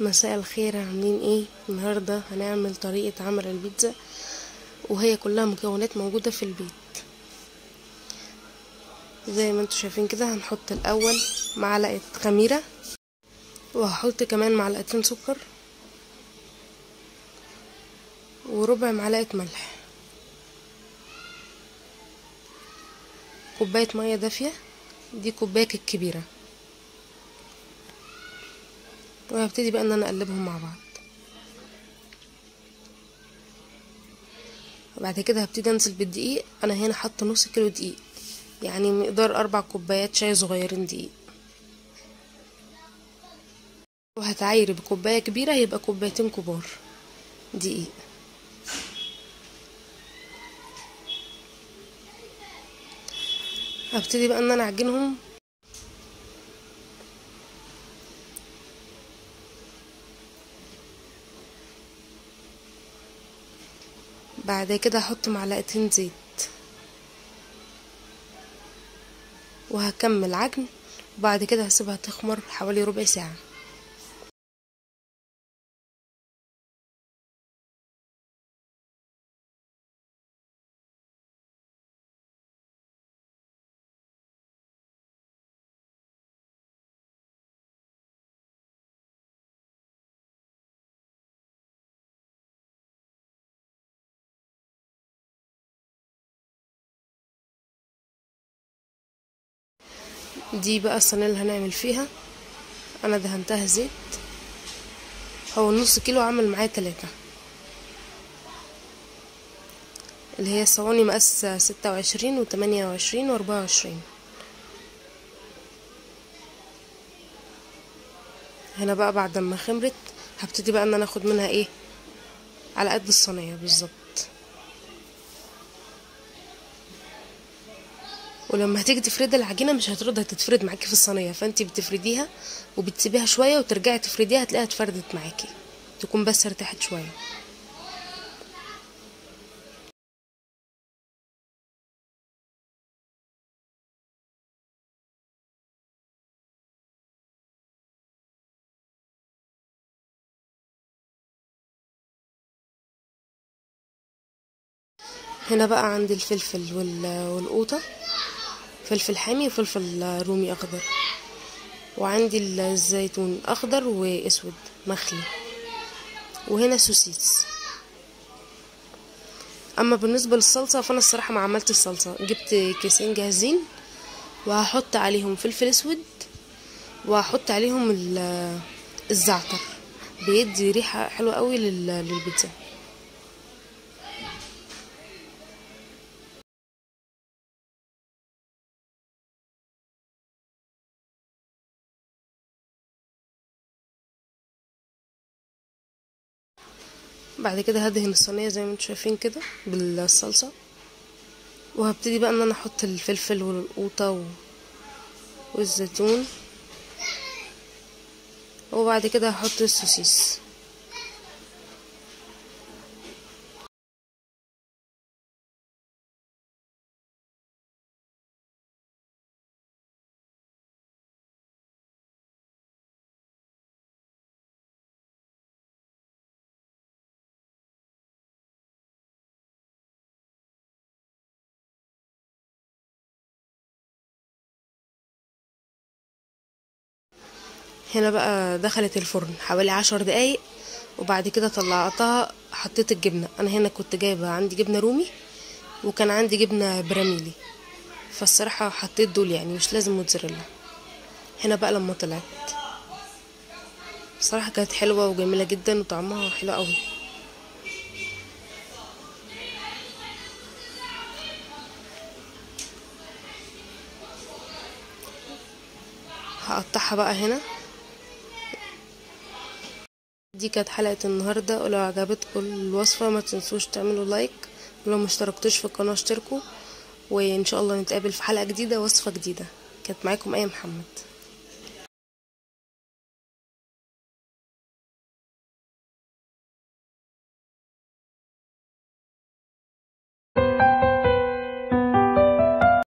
مساء الخير عاملين ايه النهاردة هنعمل طريقة عمل البيتزا وهي كلها مكونات موجودة في البيت زي ما انتوا شايفين كده هنحط الاول معلقة خميرة وهحط كمان معلقتين سكر وربع معلقة ملح كوباية مية دافية دي كوباية الكبيرة وهبتدي بقى ان انا اقلبهم مع بعض وبعد كده هبتدي انزل بالدقيق انا هنا حاطه نص كيلو دقيق يعني مقدار اربع كوبايات شاي صغيرين دقيق وهتعايري بكوبايه كبيره يبقى كوبايتين كبار دقيق هبتدي بقى ان انا اعجنهم بعد كده هحط معلقتين زيت وهكمل عجن وبعد كده هسيبها تخمر حوالي ربع ساعة دي بقى الصينية اللي هنعمل فيها انا دهنتها زيت هو النص كيلو عمل معايا تلاتة اللي هي صواني مقاس ستة وعشرين وتمانية وعشرين واربعة وعشرين هنا بقى بعد ما خمرت هبتدي بقى ان انا اخد منها ايه على قد الصينية بالظبط ولما هتيجي تفردي العجينه مش هترضى تتفرد معاكي في الصينيه فانت بتفرديها وبتسيبيها شويه وترجعي تفرديها هتلاقيها اتفردت معاكي تكون بس ارتاحت شويه هنا بقى عندي الفلفل والقوطه فلفل حامي وفلفل رومي اخضر وعندي الزيتون اخضر واسود مخلي وهنا سوسيس اما بالنسبه للصلصه فانا الصراحه ما عملت الصلصه جبت كيسين جاهزين وهحط عليهم فلفل اسود وهحط عليهم الزعتر بيدي ريحه حلوه قوي للبيتزا بعد كده هدهن الصينيه زي ما انتم شايفين كده بالصلصه وهبتدي بقى ان انا احط الفلفل والقوطه و... والزيتون وبعد كده هحط السوسيس هنا بقى دخلت الفرن حوالي عشر دقايق وبعد كده طلعتها حطيت الجبنة انا هنا كنت جايبة عندي جبنة رومي وكان عندي جبنة براميلي فالصراحة حطيت دول يعني مش لازم موتزاريلا هنا بقى لما طلعت بصراحة كانت حلوة وجميلة جدا وطعمها حلو قوي هقطعها بقى هنا دي كانت حلقة النهاردة ولو عجبتكم الوصفة ما تنسوش تعملوا لايك ولو مشتركتوش في القناة اشتركوا وان شاء الله نتقابل في حلقة جديدة وصفة جديدة كانت معاكم ايه محمد